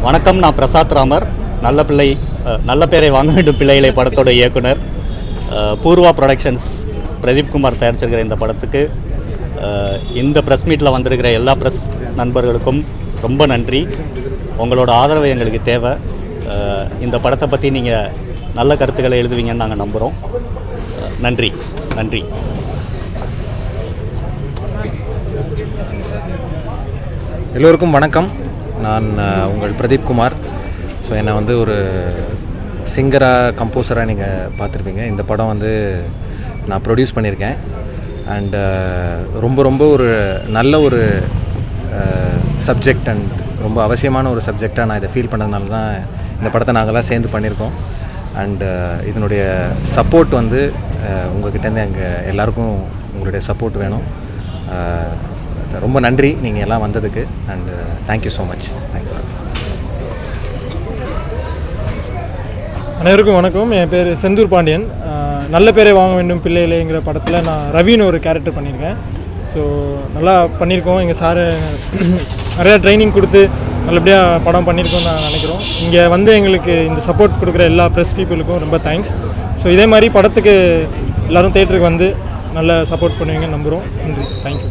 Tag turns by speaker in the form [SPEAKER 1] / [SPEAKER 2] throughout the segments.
[SPEAKER 1] வணக்கம் நான் பிரசாத் ராமர் நல்ல பிள்ளை அஹ், நல்ல பேரை வாங்க வேண்டும் பிள்ளைகளை படத்தோட இயக்குனர் அஹ், பூர்வா ப்ரொடக்ஷன்ஸ் பிரதீப் குமார் தயாரிச்சிருக்கிற இந்த படத்துக்கு அஹ், இந்த ப்ரெஸ் மீட்டில் வந்திருக்கிற எல்லா ப்ரெஸ் நண்பர்களுக்கும் ரொம்ப நன்றி உங்களோட ஆதரவு எங்களுக்கு தேவை அஹ், இந்த படத்தை பற்றி நீங்கள் நல்ல கருத்துக்களை எழுதுவீங்கன்னு நாங்கள் நம்புகிறோம் அஹ், நன்றி நன்றி
[SPEAKER 2] எல்லோருக்கும் வணக்கம் நான் அஹ், உங்கள் பிரதீப் குமார் ஸோ என்னை வந்து ஒரு சிங்கராக கம்போசராக நீங்கள் பார்த்துருப்பீங்க இந்த படம் வந்து நான் ப்ரொடியூஸ் பண்ணியிருக்கேன் அண்ட் ரொம்ப ரொம்ப ஒரு நல்ல ஒரு சப்ஜெக்ட் அண்ட் ரொம்ப அவசியமான ஒரு சப்ஜெக்டாக நான் இதை ஃபீல் பண்ணதுனால தான் இந்த படத்தை நாங்கள்லாம் சேர்ந்து பண்ணியிருக்கோம் அண்டு இதனுடைய சப்போர்ட் வந்து அஹ், உங்ககிட்டேருந்து எங்கள் எல்லாருக்கும் உங்களுடைய சப்போர்ட் வேணும் அஹ், ரொம்ப நன்றி நீங்கள் எல்லாம் வந்ததுக்கு and thank you so much thanks
[SPEAKER 3] அனைவருக்கும் வணக்கம் என் பேர் செந்தூர் பாண்டியன் அஹ் நல்ல பேரை வாங்க வேண்டும் பிள்ளைகளேங்கிற படத்தில் நான் ரவின்னு ஒரு கேரக்டர் பண்ணியிருக்கேன் ஸோ நல்லா பண்ணியிருக்கோம் எங்கள் சார் நிறையா ட்ரைனிங் கொடுத்து நல்லபடியாக படம் பண்ணியிருக்கோம்னு நான் நினைக்கிறோம் இங்கே வந்து எங்களுக்கு இந்த சப்போர்ட் கொடுக்குற எல்லா ப்ரெஸ் பீப்புளுக்கும் ரொம்ப தேங்க்ஸ் ஸோ இதே மாதிரி படத்துக்கு எல்லோரும் தேட்டருக்கு வந்து நல்ல சப்போர்ட் பண்ணுவீங்கன்னு நம்புகிறோம் நன்றி தேங்க்யூ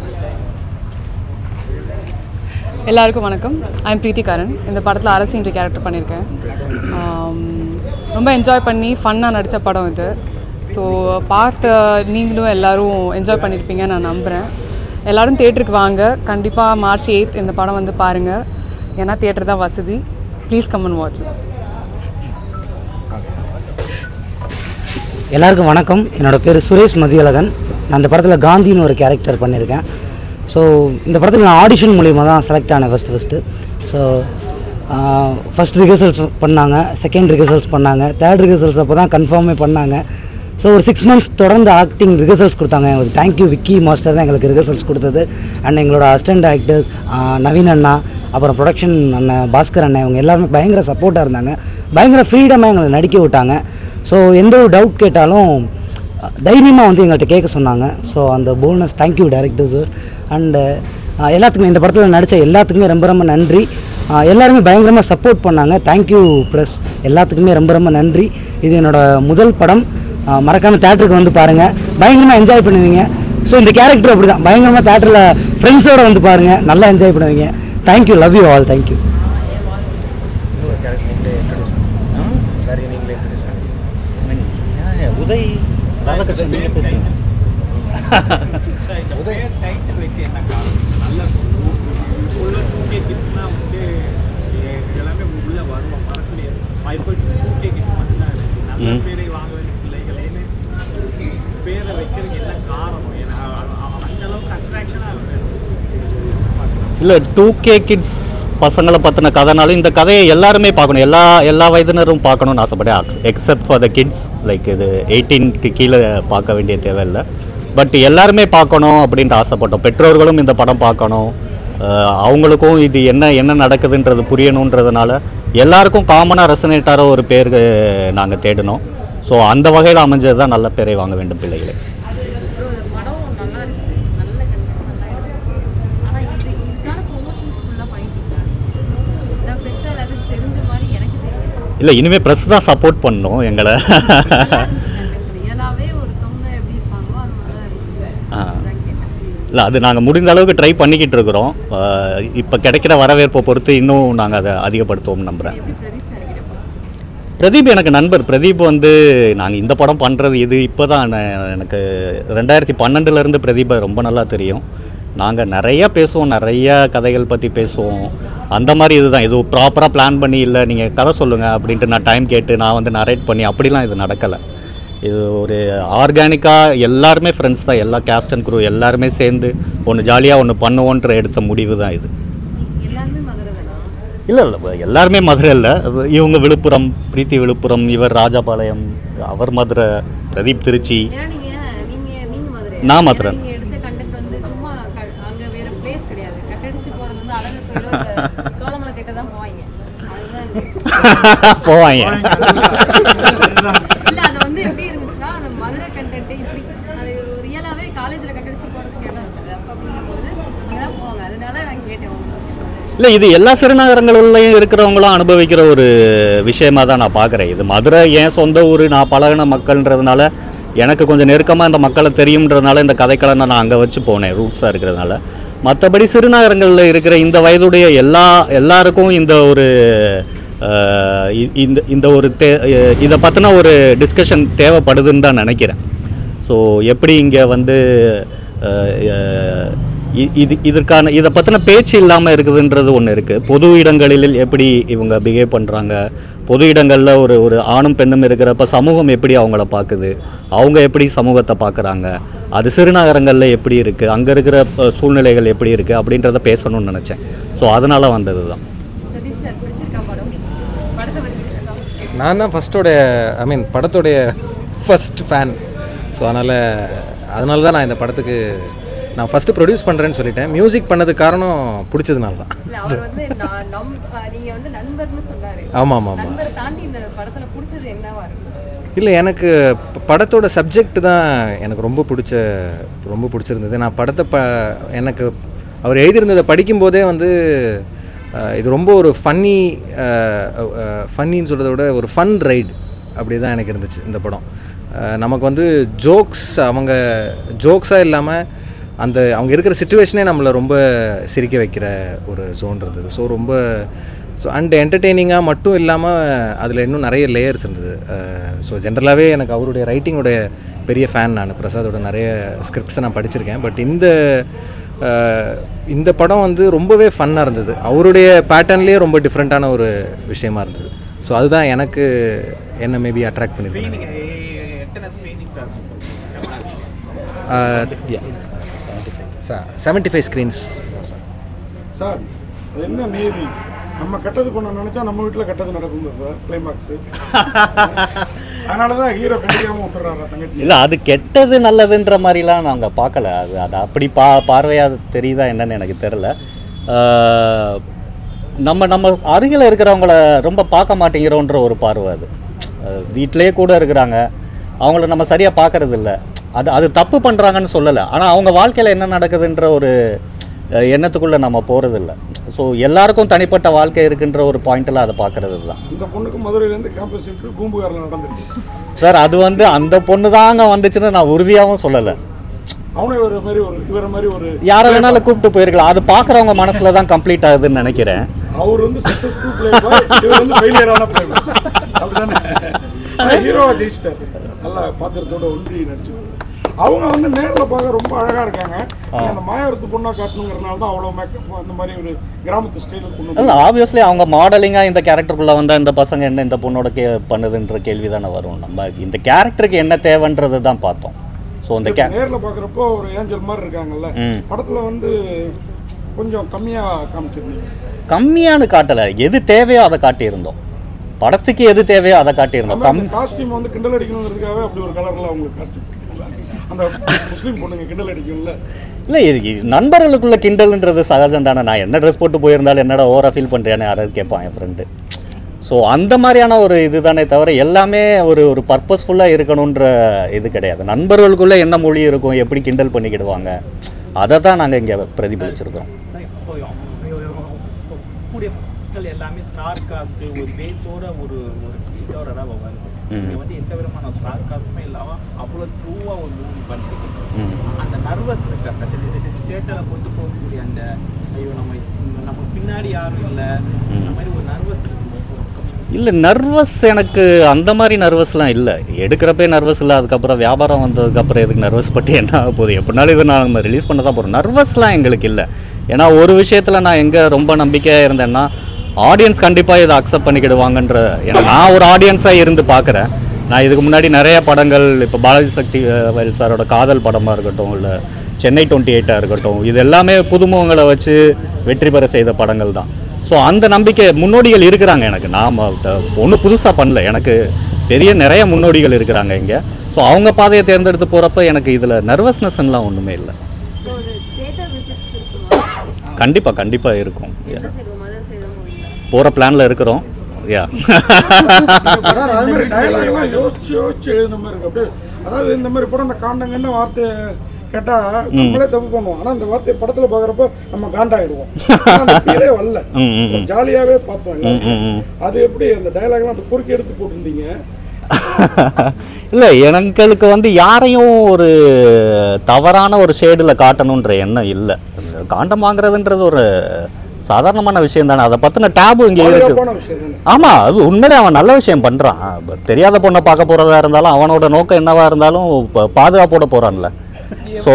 [SPEAKER 4] எல்லாருக்கும் வணக்கம் ஐம் பிரீத்தி கரண் இந்த படத்தில் அரசின்ற கேரக்டர் பண்ணியிருக்கேன் ஆம், ரொம்ப என்ஜாய் பண்ணி ஃபன்னாக நடித்த படம் இது ஸோ பார்த்த நீங்களும் எல்லாரும் என்ஜாய் பண்ணியிருப்பீங்கன்னு நான் நம்புகிறேன் எல்லாரும் தேட்டருக்கு வாங்க கண்டிப்பாக மார்ச் எயித் இந்த படம் வந்து பாருங்கள் ஏன்னா தேட்டர் தான் வசதி ப்ளீஸ் கம் அண்ட் வாட்சஸ்
[SPEAKER 5] எல்லாருக்கும் வணக்கம் என்னோட பேர் சுரேஷ் மதியழகன் நான் இந்த படத்தில் காந்தின்னு ஒரு கேரக்டர் பண்ணியிருக்கேன் ஸோ இந்த படத்துக்கு நான் ஆடிஷன் மூலியமாக தான் செலக்ட் ஆனேன் first first so first rehearsals பண்ணாங்க செகண்ட் ரிஹர்சல்ஸ் பண்ணாங்க தேர்ட் ரிஹர்சல்ஸ் அப்போ தான் கன்ஃபார்மே பண்ணாங்க ஸோ ஒரு சிக்ஸ் மந்த்ஸ் தொடர்ந்து ஆக்டிங் ரிஹர்சல்ஸ் கொடுத்தாங்க எங்களுக்கு தேங்க்யூ விக்கி மாஸ்டர் தான் எங்களுக்கு ரிஹர்சல்ஸ் கொடுத்தது அண்ட் எங்களோட அசிஸ்டன்ட் ஆக்டர்ஸ் நவீன் அண்ணா அப்புறம் ப்ரொடக்ஷன் அண்ணன் பாஸ்கர் அண்ணன் இவங்க எல்லாருமே பயங்கர சப்போர்ட்டாக இருந்தாங்க பயங்கர ஃப்ரீடமாக எங்களை நடிக்க விட்டாங்க ஸோ எந்த ஒரு டவுட் கேட்டாலும் தைரியமாக வந்து எங்கள்கிட்ட கேட்க சொன்னாங்க ஸோ அந்த boldness thank you director sir and எல்லாத்துக்குமே இந்த படத்தில் நடித்த எல்லாத்துக்குமே ரொம்ப ரொம்ப நன்றி அஹ் எல்லாருமே பயங்கரமாக சப்போர்ட் பண்ணாங்க தேங்க்யூ ப்ரெஸ் எல்லாத்துக்குமே ரொம்ப ரொம்ப நன்றி இது என்னோட முதல் படம் மறக்காமல் தேட்டருக்கு வந்து பாருங்கள் பயங்கரமாக என்ஜாய் பண்ணுவீங்க ஸோ இந்த கேரக்டர் அப்படி தான் பயங்கரமாக தேட்டரில் ஃப்ரெண்ட்ஸோடு வந்து பாருங்கள் நல்லா என்ஜாய் பண்ணுவீங்க thank you love you all thank you
[SPEAKER 1] Uday Radhakrishnan நீங்க பேசுங்க ம். இல்லை டூ கே கிட்ஸ் பசங்களை பற்றின கதைனாலும் இந்த கதையை எல்லாருமே பார்க்கணும் எல்லா எல்லா வயதினரும் பார்க்கணும்னு ஆசைப்பட்டேன் except for the kids like இது எயிட்டீனுக்கு கீழே பார்க்க வேண்டிய தேவையில்லை பட் எல்லாருமே பார்க்கணும் அப்படின்ட்டு ஆசைப்பட்டோம் பெற்றோர்களும் இந்த படம் பார்க்கணும் அஹ் அவங்களுக்கும் இது என்ன என்ன நடக்குதுன்றது புரியணுன்றதுனால எல்லாருக்கும் காமனாக ரெசனேட்டார ஒரு பேர் நாங்கள் தேடினோம் ஸோ அந்த வகையில் அமைஞ்சது தான் நல்ல பேரை வாங்க வேண்டும் பிள்ளைகளே இல்லை இனிமேல் ப்ரெஸ் தான் சப்போர்ட் பண்ணணும் எங்களை இல்லை அது நாங்கள் முடிந்த அளவுக்கு ட்ரை பண்ணிக்கிட்டு இருக்கிறோம் இப்போ கிடைக்கிற வரவேற்பை பொறுத்து இன்னும் நாங்கள் அதை அதிகப்படுத்துவோம் நம்புகிறேன் பிரதீப் எனக்கு நண்பர் பிரதீப் வந்து நாங்கள் இந்த படம் பண்ணுறது இது இப்போ தான் எனக்கு ரெண்டாயிரத்தி பன்னெண்டுலேருந்து பிரதீப்பை ரொம்ப நல்லா தெரியும் நாங்கள் நிறைய பேசுவோம் நிறைய கதைகள் பற்றி பேசுவோம் அந்த மாதிரி இதுதான் இது ப்ராப்பராக பிளான் பண்ணி இல்லை நீங்கள் கதை சொல்லுங்கள் அப்படின்ட்டு நான் டைம் கேட்டு நான் வந்து நரேட் பண்ணி அப்படிலாம் இது நடக்கலை இது ஒரு ஆர்கானிக்காக எல்லாருமே ஃப்ரெண்ட்ஸ் தான் எல்லா கேஸ்ட் அண்ட் குரூ எல்லாருமே சேர்ந்து ஒன்று ஜாலியாக ஒன்று பண்ணுவோன்ற எடுத்த முடிவு தான் இது இல்லை இல்லை எல்லாருமே மதுரை இல்லை இவங்க விழுப்புரம் பிரீத்தி விழுப்புரம் இவர் ராஜபாளையம் அவர் மதுரை பிரதீப் திருச்சி நான் மதுரை
[SPEAKER 6] எடுத்த கண்டென்ட் வந்து சும்மா க- அங்க வேற பிளேஸ் கிடையாது கட்டடிச்சு போறது வந்து அழகர் சோழமலை கிட்ட தான் போவாங்க அதுதான் இங்க.
[SPEAKER 1] போவாங்க
[SPEAKER 6] இல்ல அது வந்து எப்படி இருந்துச்சுன்னா அந்த மதுரை கண்டென்ட் இப்படி அது ஒரு ரியலாவே காலேஜ்ல கட்டடிச்சு போறதுக்கு இடம் இருக்குது அப்ப அப்படிங்கும்போது அங்கதான் போவாங்க அதனால நான் கேட்டேன் உங்களுக்கு
[SPEAKER 1] இல்லை இது எல்லா சிறுநகரங்களிலையும் இருக்கிறவங்களும் அனுபவிக்கிற ஒரு விஷயமா தான் நான் பார்க்குறேன் இது மதுரை ஏன் சொந்த ஊர் நான் பழகின மக்கள்ன்றதுனால எனக்கு கொஞ்சம் நெருக்கமாக இந்த மக்களை தெரியுன்றதுனால இந்த கதைக்களை நான் அங்கே வச்சு போனேன் ரூட்ஸாக இருக்கிறதுனால மற்றபடி சிறுநகரங்களில் இருக்கிற இந்த வயதுடைய எல்லா எல்லாருக்கும் இந்த ஒரு அஹ், இ- இந்த இந்த ஒரு தே இதை பற்றின ஒரு டிஸ்கஷன் தேவைப்படுதுன்னு தான் நினைக்கிறேன் ஸோ எப்படி இங்கே வந்து அஹ், அஹ், இ- இது இதற்கான இதை பற்றின பேச்சு இல்லாமல் இருக்குதுன்றது ஒன்று இருக்குது பொது இடங்களில் எப்படி இவங்க பிஹேவ் பண்ணுறாங்க பொது இடங்களில் ஒரு ஒரு ஆணும் பெண்ணும் இருக்கிறப்ப சமூகம் எப்படி அவங்கள பார்க்குது அவங்க எப்படி சமூகத்தை பார்க்குறாங்க அது சிறுநகரங்களில் எப்படி இருக்குது அங்கே இருக்கிற அஹ், சூழ்நிலைகள் எப்படி இருக்குது அப்படின்றத பேசணும்னு நினச்சேன் ஸோ அதனால் வந்தது தான்
[SPEAKER 6] பிரதீப் சார் பிடிச்சிருக்கா படம் படத்தை வச்சிருக்கா
[SPEAKER 2] நான் தான் ஃபஸ்ட்டோட ஐ மீன் படத்தோடைய ஃபஸ்ட் ஃபேன் ஸோ அதனால் அதனால தான் நான் இந்த படத்துக்கு நான் ஃபஸ்ட்டு ப்ரொடியூஸ் பண்ணுறேன்னு சொல்லிட்டேன் மியூசிக் பண்ணதுக்கு காரணம் பிடிச்சதுனால தான்
[SPEAKER 6] இல்ல அவர் வந்து நான் நம் அஹ் நீங்க வந்து நண்பர்னு சொன்னாரு
[SPEAKER 2] ஆமாம் ஆமாம் ஆமாம்
[SPEAKER 6] நண்பரை தாண்டி இந்த படத்துல பிடிச்சது என்னவா இருக்கு
[SPEAKER 2] இல்லை எனக்கு ப- படத்தோட சப்ஜெக்ட் தான் எனக்கு ரொம்ப பிடிச்ச ரொம்ப பிடிச்சிருந்தது நான் படத்தை ப எனக்கு அவர் எழுதியிருந்ததை படிக்கும்போதே வந்து அஹ், இது ரொம்ப ஒரு ஃபன்னி ஃபன்னின்னு சொல்கிறத விட ஒரு ஃபன் ரைடு அப்படி தான் எனக்கு இருந்துச்சு இந்த படம் அஹ், நமக்கு வந்து ஜோக்ஸ் அவங்க ஜோக்ஸாக இல்லாமல் அந்த அவங்க இருக்கிற சுச்சுவேஷனே நம்மளை ரொம்ப சிரிக்க வைக்கிற ஒரு ஜோன் இருந்தது ஸோ ரொம்ப ஸோ அண்ட் என்டர்டெய்னிங்காக மட்டும் இல்லாமல் அதில் இன்னும் நிறைய லேயர்ஸ் இருந்தது ஸோ ஜென்ரலாகவே எனக்கு அவருடைய ரைட்டிங்கோடைய பெரிய ஃபேன் நான் பிரசாதோட நிறைய ஸ்கிரிப்ட்ஸை நான் படிச்சிருக்கேன் பட் இந்த அஹ், இந்த படம் வந்து ரொம்பவே ஃபன்னாக இருந்தது அவருடைய பேட்டர்ன்லேயே ரொம்ப டிஃப்ரெண்ட்டான ஒரு விஷயமா இருந்தது ஸோ அதுதான் எனக்கு என்ன மேபி அட்ராக்ட் பண்ணியிருக்கேன் நினைக்கிறேன் செவன்ட்டி ஃபைவ் ஸ்க்ரீன்ஸ்
[SPEAKER 7] சார் அது என்ன நீதி நம்ம கெட்டது பண்ண நினைச்சா நம்ம வீட்டில் கெட்டது நடக்கும் சார் கிளைமாக்ஸ் அதனால தான் ஹீரோ கண்டிக்காம விட்டுறாரா தங்கச்சி
[SPEAKER 1] இல்லை அது கெட்டது நல்லதுன்ற மாதிரிலாம் நாங்கள் பார்க்கல அது அது அப்படி பா பார்வையாக தெரியுதா என்னன்னு எனக்கு தெரில ஆஹ், நம்ம நம்ம அருகில் இருக்கிறவங்கள ரொம்ப பார்க்க மாட்டேங்கிறோன்ற ஒரு பார்வை அது அஹ், வீட்டிலேயே கூட இருக்கிறாங்க அவங்கள நம்ம சரியாக பார்க்கறது இல்ல அது அது தப்பு பண்ணுறாங்கன்னு சொல்லலை ஆனால் அவங்க வாழ்க்கையில் என்ன நடக்குதுன்ற ஒரு அஹ், எண்ணத்துக்குள்ளே நம்ம போகிறதில்ல ஸோ எல்லாருக்கும் தனிப்பட்ட வாழ்க்கை இருக்குன்ற ஒரு பாயிண்டில் அதை பார்க்கறது தான்
[SPEAKER 7] இந்த பொண்ணுக்கு மதுரையிலேருந்து கேம்பஸ் இன்டர்வியூ பூம்புகாரில் நடந்துருக்கு
[SPEAKER 1] சார் அது வந்து அந்த பொண்ணு தாங்க வந்துச்சுன்னு நான் உறுதியாகவும் சொல்லலை
[SPEAKER 7] அவனே ஒரு மாதிரி ஒரு இவர மாதிரி ஒரு
[SPEAKER 1] யாரை வேணாலும் கூப்பிட்டு போயிருக்கலாம் அது பார்க்குறவங்க மனசுல தான் கம்ப்ளீட் ஆகுதுன்னு நினைக்கிறேன்
[SPEAKER 7] அவர் வந்து சக்ஸஸ்ஃபுல் பிளே பாய் இவர் வந்து ஃபெயிலியரான பிளே பாய் அப்படிதானே ஹீரோவா ஜெயிச்சிட்டாரு நல்லா பாத்திரத்தோட ஒன்றி நடிச்சு அவங்க வந்து நேரில் பார்க்க ரொம்ப அழகா இருக்காங்க நீங்க அந்த மாயவரத்து பொண்ணா காட்டணுங்கிறனால தான் அவ்வளோ மேக்கப் அந்த மாதிரி ஒரு கிராமத்து ஸ்டைலுக்கு கொண்டு
[SPEAKER 1] இல்லை ஆப்வியஸ்லி அவங்க மாடலிங்காக இந்த கேரக்டருக்குள்ளே வந்தால் இந்த பசங்க என்ன இந்த பொண்ணோட கே பண்ணுதுன்ற கேள்வி தானே வரும் நம்ம இந்த கேரக்டருக்கு என்ன தேவைன்றது தான் பார்த்தோம் ஸோ இந்த கே
[SPEAKER 7] நேர்ல பாக்குறப்போ ஒரு ஏஞ்சல் மாதிரி இருக்காங்கல்ல
[SPEAKER 1] ம்.
[SPEAKER 7] படத்துல வந்து கொஞ்சம் கம்மியா காமிச்சிருந்தீங்க
[SPEAKER 1] கம்மியானு காட்டலை எது தேவையோ அதை காட்டியிருந்தோம் படத்துக்கு எது தேவையோ அதை காட்டியிருந்தோம் கம்
[SPEAKER 7] அந்த காஸ்டியூம் வந்து கிண்டல் அடிக்கணுங்கிறதுக்காக அப்படி ஒரு கலர்ல அவங்களுக்கு காஸ்டியூம் அந்த முஸ்லீம் பொண்ணுங்க கிண்டல் அடிக்கும்ல
[SPEAKER 1] இல்லை இது இது நண்பர்களுக்குள்ள கிண்டல்ன்றது சகஜம் தானே நான் என்ன ட்ரெஸ் போட்டு போயிருந்தாலும் என்னடா ஓவரா ஃபீல் பண்ணுறியான்னு யாராவது கேட்பான் என் ஃப்ரெண்டு ஸோ அந்த மாதிரியான ஒரு இதுதானே தவிர எல்லாமே ஒரு ஒரு பர்பஸ்ஃபுல்லாக இருக்கணுன்ற இது கிடையாது நண்பர்களுக்குள்ளே என்ன மொழி இருக்கும் எப்படி கிண்டல் பண்ணிக்கிடுவாங்க அதை தான் நாங்கள் இங்கே பிரதிபலிச்சிருக்கோம்
[SPEAKER 8] சார், இப்போ கூடிய மக்கள் எல்லாமே ஸ்டார் காஸ்ட் ஒரு பேஸோட ஒரு ஒரு ஹீட்டோட தான் வருது இங்க வந்து எந்த விதமான ஸ்டார் காஸ்ட்டுமே இல்லாம அவ்வளோ ட்ரூவா ஒரு மூவி பண்ணிட்டு அந்த நர்வஸ் இருக்கா சார் தேட்டரை கொண்டு போகக்கூடிய அந்த ஐயோ நம்ம நம்ம பின்னாடி யாரும் இல்லை அந்த மாதிரி ஒரு நர்வஸ் இருக்கு
[SPEAKER 1] இல்லை நர்வஸ் எனக்கு அந்த மாதிரி நர்வஸ்லாம் இல்லை எடுக்கிறப்பே நர்வஸ் இல்லை அதுக்கப்புறம் வியாபாரம் வந்ததுக்கப்புறம் எதுக்கு நர்வஸ் பட்டு என்ன ஆக போகுது எப்படினாலும் இது நான் நம்ம ரிலீஸ் பண்ண தான் போகிறோம் நர்வஸ்லாம் எங்களுக்கு இல்லை ஏன்னா ஒரு விஷயத்தில் நான் எங்கே ரொம்ப நம்பிக்கையாக இருந்தேன்னா ஆடியன்ஸ் கண்டிப்பாக இதை அக்செப்ட் பண்ணிக்கிடுவாங்கன்ற ஏன்னா நான் ஒரு ஆடியன்ஸாக இருந்து பார்க்குறேன் நான் இதுக்கு முன்னாடி நிறைய படங்கள் இப்போ பாலாஜி சக்தி அஹ், வயல் சாரோட காதல் படமாக இருக்கட்டும் இல்லை சென்னை டுவெண்ட்டி எயிட்டாக இருக்கட்டும் இது எல்லாமே புதுமுகங்களை வச்சு வெற்றி பெற செய்த படங்கள் தான் ஸோ அந்த நம்பிக்கை முன்னோடிகள் இருக்கிறாங்க எனக்கு நாம் ஒன்றும் புதுசாக பண்ணல எனக்கு பெரிய நிறைய முன்னோடிகள் இருக்கிறாங்க இங்கே ஸோ அவங்க பாதையை தேர்ந்தெடுத்து போகிறப்ப எனக்கு இதில் நர்வஸ்னஸ்லாம் ஒன்றுமே இல்லை
[SPEAKER 6] இப்போ ஒரு தேட்டர் விசிட்ஸ் இருக்குமா
[SPEAKER 1] கண்டிப்பாக கண்டிப்பாக இருக்கும்
[SPEAKER 6] எந்த சைடு மதர் சைடு மூவிங்களா
[SPEAKER 1] போகிற பிளானில் இருக்கிறோம் யா
[SPEAKER 7] சார் அது மாதிரி டயலாக்லாம் யோசிச்சு யோசிச்சு எழுதுன மாதிரி இருக்கு அப்படியே அதாவது இந்த மாதிரி படம் இந்த காண்டங்கன்னு வார்த்தை கேட்டா நம்மளே தப்பு பண்ணுவோம் ஆனா அந்த வார்த்தையை படத்துல பாக்குறப்ப நம்ம காண்டாயிடுவோம் ஆனா அந்த ஃபீலே வரல
[SPEAKER 1] ம், ம், ம்.
[SPEAKER 7] ஜாலியாவே பார்த்தோம் எல்லாரும்.
[SPEAKER 1] ம், ம்.
[SPEAKER 7] அது எப்படி அந்த டயலாக்லாம் அந்த குறுக்கி எடுத்து போட்டிருந்தீங்க
[SPEAKER 1] இல்லை எங்களுக்கு வந்து யாரையும் ஒரு தவறான ஒரு ஷேடில் காட்டணுன்ற எண்ணம் இல்லை காண்டம் வாங்குறதுன்றது ஒரு சாதாரணமான விஷயம் தானே அதை பற்றின டேபு இங்கே இருக்கு
[SPEAKER 7] பாதுகாப்பான விஷயம் தானே
[SPEAKER 1] ஆமாம் அது உண்மையிலே அவன் நல்ல விஷயம் பண்ணுறான் தெரியாத பொண்ணை பார்க்க போகிறதா இருந்தாலும் அவனோட நோக்கம் என்னவா இருந்தாலும் ப- பாதுகாப்போட போகிறான்ல ஸோ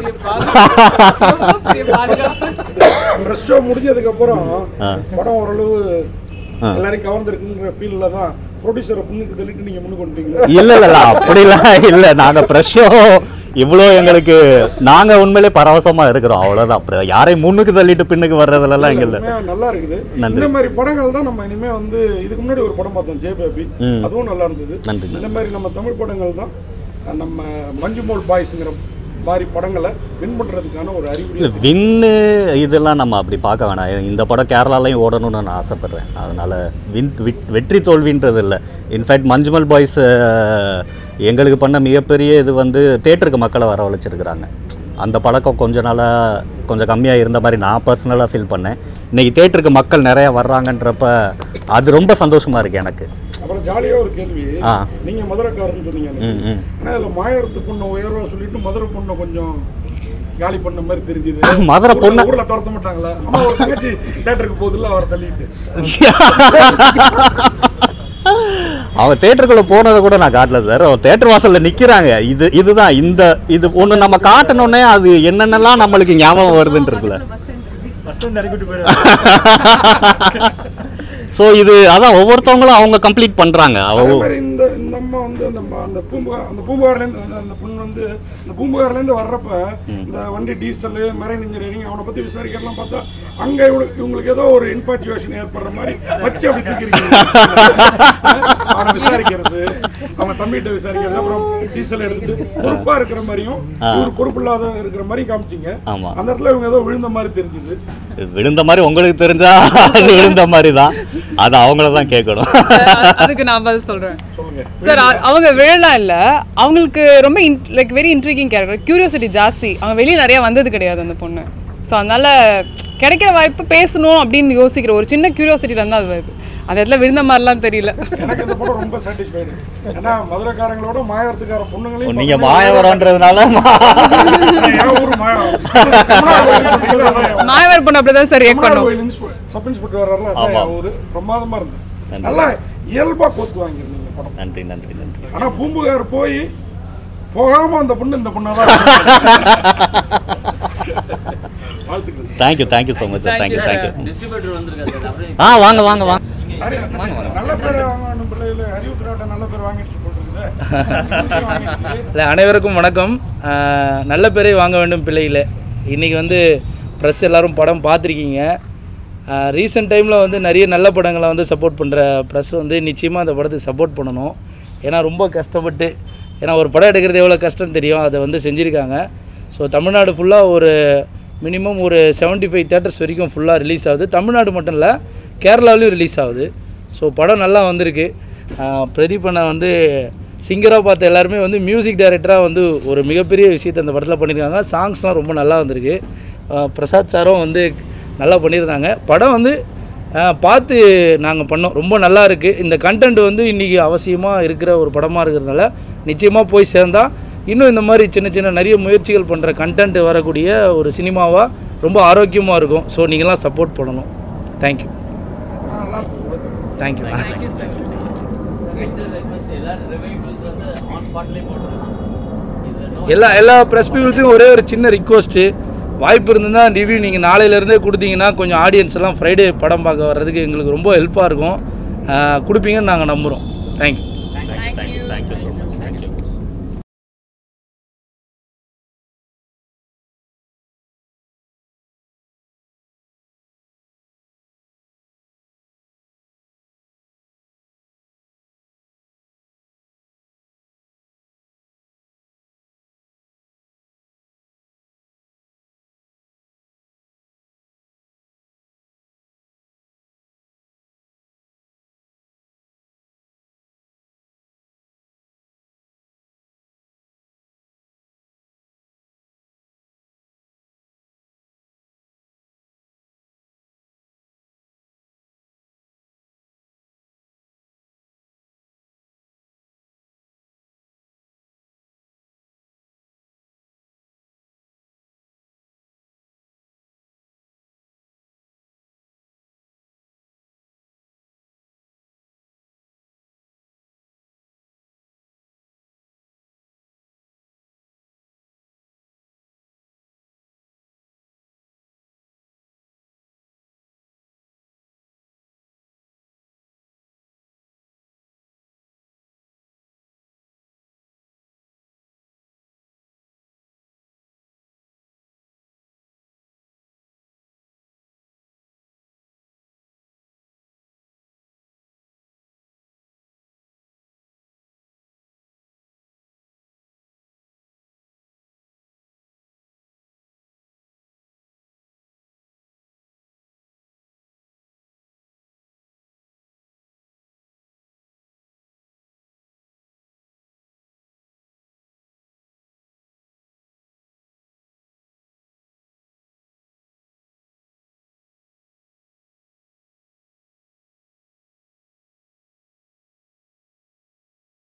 [SPEAKER 7] ப்ரெஷ் ஷோ முடிஞ்சதுக்கு அப்புறம்
[SPEAKER 1] ஆ.
[SPEAKER 7] படம் ஓரளவு
[SPEAKER 1] ஆ.
[SPEAKER 7] எல்லாரையும் கவர்ந்துருக்குங்கிற ஃபீல்ல தான் ப்ரொடியூசரை புண்ணுக்கு தள்ளிட்டு நீங்க முன்னுக்கு வந்துட்டீங்க
[SPEAKER 1] இல்லை இல்லை அப்படிலாம் இல்லை நாங்கள் ஃப்ரெஷ்ஷோ இவ்வளோ எங்களுக்கு நாங்கள் உண்மையிலே பரவசமாக இருக்கிறோம் அவ்வளோதான் அப்புறம் யாரையும் முன்னுக்கு தள்ளிட்டு பின்னுக்கு வர்றதுலலாம் எங்க இல்லை
[SPEAKER 7] உண்மையா நல்லா இருக்குது
[SPEAKER 1] நன்றி.
[SPEAKER 7] இந்த மாதிரி படங்கள் தான் நம்ம இனிமே வந்து இதுக்கு முன்னாடி ஒரு படம் பார்த்தோம் ஜே பேபி
[SPEAKER 1] ம்.
[SPEAKER 7] அதுவும் நல்லா இருந்தது
[SPEAKER 1] நன்றி,
[SPEAKER 7] இந்த மாதிரி நம்ம தமிழ் படங்கள் தான் அஹ், நம்ம மஞ்சுமோல் பாய்ஸ்ங்கிற மாதிரி படங்களை வின் பண்றதுக்கான ஒரு அறிகுறி
[SPEAKER 1] வின்னு இதெல்லாம் நம்ம அப்படி பார்க்க வேணாம் இந்த படம் கேரளாலையும் ஓடணும்னு நான் ஆசைப்பட்றேன் அதனால் வின் விட்- வெற்றி தோல்வின்றது இல்லை இன்ஃபேக்ட் மஞ்சுமல் பாய்ஸ் எங்களுக்கு பண்ண மிகப்பெரிய இது வந்து தேட்டருக்கு மக்களை வரவழைச்சிருக்கிறாங்க அந்த பழக்கம் கொஞ்ச நாளாக கொஞ்சம் கம்மியாக இருந்த மாதிரி நான் பர்சனலாக ஃபீல் பண்ணேன் இன்னைக்கு தேட்டருக்கு மக்கள் நிறையா வர்றாங்கன்றப்ப அது ரொம்ப சந்தோஷமாக இருக்குது எனக்கு
[SPEAKER 7] அப்புறம் ஜாலியா ஒரு கேள்வி
[SPEAKER 1] ஆ.
[SPEAKER 7] நீங்க மதுரைக்காரன்னு சொன்னீங்க
[SPEAKER 1] ம்
[SPEAKER 7] அன்னைக்கு.
[SPEAKER 1] ம்
[SPEAKER 7] ஆனா அதுல மாயரத்து பொண்ணை உயர்வா சொல்லிட்டு மதுரை பொண்ணை கொஞ்சம் காலி பண்ண மாதிரி தெரிஞ்சுது
[SPEAKER 1] மதுரை
[SPEAKER 7] ஊர்ல-
[SPEAKER 1] பொண்ணு-
[SPEAKER 7] ஊர்ல துரத்த மாட்டாங்களா அம்மா ஒரு தங்கச்சி தேட்டருக்கு போகுதுல்ல அவரை தள்ளிட்டு
[SPEAKER 1] அவன் தேட்டருக்குள்ள போனதை கூட நான் காட்டல சார் அவன் தேட்டர் வாசல்ல நிக்கிறாங்க இது இதுதான் இந்த இது ஒண்ணு நம்ம காட்டணுன்னே அது என்னென்னலாம் நம்மளுக்கு ஞாபகம் வருதுன்றதுல ஸோ இது அதான் ஒவ்வொருத்தவங்களும் அவங்க கம்ப்ளீட் பண்றாங்க
[SPEAKER 7] அதே
[SPEAKER 1] அவங்க
[SPEAKER 7] மாதிரி இந்த இந்த அம்மா வந்து அந்த ம- அந்த பூம்புகார் அந்த பூம்புகார்லேருந்து அந்த அந்த பொண்ணு வந்து இந்த பூம்புகார்லேருந்து வர்றப்ப இந்த வண்டி டீசல் மெரைன் இன்ஜினியரிங் அவனை பத்தி விசாரிக்கிறலாம் பார்த்தா அங்க இவனுக்கு இவங்களுக்கு ஏதோ ஒரு இன்ஃபாச்சுவேஷன் ஏற்படுற மாதிரி வச்சு அப்படி தூக்கிருக்கீங்க அவனை விசாரிக்கிறது அவன் தம்பிகிட்ட விசாரிக்கிறது அப்புறம் டீசல் எடுத்துட்டு பொறுப்பா இருக்கிற மாதிரியும் இவர் பொறுப்பு இல்லாத இருக்கிற மாதிரி காமிச்சிங்க
[SPEAKER 1] ஆமா.
[SPEAKER 7] அந்த இடத்துல இவங்க ஏதோ விழுந்த மாதிரி தெரிஞ்சுது
[SPEAKER 1] விழுந்த மாதிரி உங்களுக்கு தெரிஞ்சா அது விழுந்த மாதிரி தான் அது அவங்கள தான் கேட்கணும்
[SPEAKER 4] அதுக்கு நான் பதில் சொல்றேன்
[SPEAKER 7] சொல்லுங்க
[SPEAKER 4] சார் அவங்க விழலாம் இல்ல அவங்களுக்கு ரொம்ப like very intriguing character curiosity ஜாஸ்தி அவங்க வெளியே நிறைய வந்தது கிடையாது அந்த பொண்ணு ஸோ அதனால கிடைக்கிற வாய்ப்பு பேசணும் அப்படின்னு யோசிக்கிற ஒரு சின்ன கியூரியாசிட்டில இருந்தா அது வருது அந்த இடத்துல விழுந்த மாதிரிலாம் தெரியல
[SPEAKER 7] எனக்கு இந்த படம் ரொம்ப சாட்டிஸ்ஃபைடு ஏன்னா மதுரைக்காரங்களோட மாயத்துக்கார பொண்ணுங்களையும்
[SPEAKER 1] நீங்க மாயவரன்றதுனால
[SPEAKER 7] என் ஊரு மாயவரம். திருவண்ணாமலை பார்த்தீங்களா, அதான் என் ஊரு.
[SPEAKER 4] மாயவர் பொண்ணு அப்படிதான் சார் ரியாக்ட்
[SPEAKER 7] திருவண்ணாமலை
[SPEAKER 4] பண்ணும்
[SPEAKER 7] கோயில் இன்ஸ்பெ- சப் இன்ஸ்பெக்டர் வர்றாருல, அதான்
[SPEAKER 1] ஆமா.
[SPEAKER 7] என் ஊரு. பிரமாதமா இருந்தது
[SPEAKER 1] நன்றி.
[SPEAKER 7] நல்லா இயல்பா கோத்து வாங்கியிருந்தீங்க படம்
[SPEAKER 1] நன்றி நன்றி நன்றி
[SPEAKER 7] ஆனா பூம்புகார் போய் போகாம அந்த பொண்ணு இந்த பொண்ணாதான் வாழ்த்துக்கள்
[SPEAKER 1] thank you thank you so much sir thank you thank you
[SPEAKER 9] distributor வந்திருக்காரு சார் அப்படியே
[SPEAKER 1] ஆ வாங்க வாங்க வாங்க
[SPEAKER 7] சரி, நல்ல பேர் வாங்கணும் பிள்ளைகள அறிவு திராட்ட நல்ல பேர் வாங்கிடுச்சு போட்டுருக்குது வாங்கிடுச்சு
[SPEAKER 9] இல்லை அனைவருக்கும் வணக்கம் ஆஹ் நல்ல பேரை வாங்க வேண்டும் பிள்ளைகளே இன்றைக்கி வந்து ப்ரெஸ் எல்லாரும் படம் பார்த்துருக்கீங்க ரீசெண்ட் டைமில் வந்து நிறைய நல்ல படங்களை வந்து சப்போர்ட் பண்ணுற ப்ரெஸ் வந்து நிச்சயமாக அந்த படத்துக்கு சப்போர்ட் பண்ணணும் ஏன்னா ரொம்ப கஷ்டப்பட்டு ஏன்னா ஒரு படம் எடுக்கிறது எவ்வளோ கஷ்டம் தெரியும் அதை வந்து செஞ்சுருக்காங்க ஸோ தமிழ்நாடு ஃபுல்லாக ஒரு மினிமம் ஒரு 75 ஃபைவ் தேட்டர்ஸ் வரைக்கும் ஃபுல்லாக ரிலீஸ் ஆகுது தமிழ்நாடு மட்டும் இல்லை கேரளாவிலையும் ரிலீஸ் ஆகுது ஸோ படம் நல்லா வந்திருக்கு ஆஹ் பிரதீப் அண்ணா வந்து சிங்கராக பார்த்த எல்லாருமே வந்து மியூசிக் டைரக்டராக வந்து ஒரு மிகப்பெரிய விஷயத்தை அந்த படத்தில் பண்ணியிருக்காங்க சாங்ஸ்லாம் ரொம்ப நல்லா வந்திருக்கு ஆஹ் பிரசாத் சாரும் வந்து நல்லா பண்ணியிருந்தாங்க படம் வந்து ஆஹ் பார்த்து நாங்கள் பண்ணோம் ரொம்ப நல்லா இருக்குது இந்த கண்டென்ட் வந்து இன்றைக்கி அவசியமாக இருக்கிற ஒரு படமாக இருக்கிறதுனால நிச்சயமாக போய் சேர்ந்தா இன்னும் இந்த மாதிரி சின்ன சின்ன நிறைய முயற்சிகள் பண்ணுற கண்டென்ட் வரக்கூடிய ஒரு சினிமாவாக ரொம்ப ஆரோக்கியமாக இருக்கும் ஸோ நீங்களாம் சப்போர்ட் பண்ணணும் தேங்க்யூ
[SPEAKER 7] நல்லா இருக்கும்
[SPEAKER 9] தேங்க்யூ எல்லா எல்லா ப்ரெஸ் பீப்புள்ஸுக்கும் ஒரே ஒரு சின்ன ரிக்வஸ்ட்டு வாய்ப்பு இருந்ததுன்னா ரிவ்யூ நீங்கள் நாளையிலேருந்தே கொடுத்தீங்கன்னா கொஞ்சம் ஆடியன்ஸ் எல்லாம் ஃப்ரைடே படம் பார்க்க வர்றதுக்கு எங்களுக்கு ரொம்ப ஹெல்ப்பாக இருக்கும் ஆஹ் கொடுப்பீங்கன்னு நாங்கள் நம்புகிறோம் thank you
[SPEAKER 1] thank you thank you so much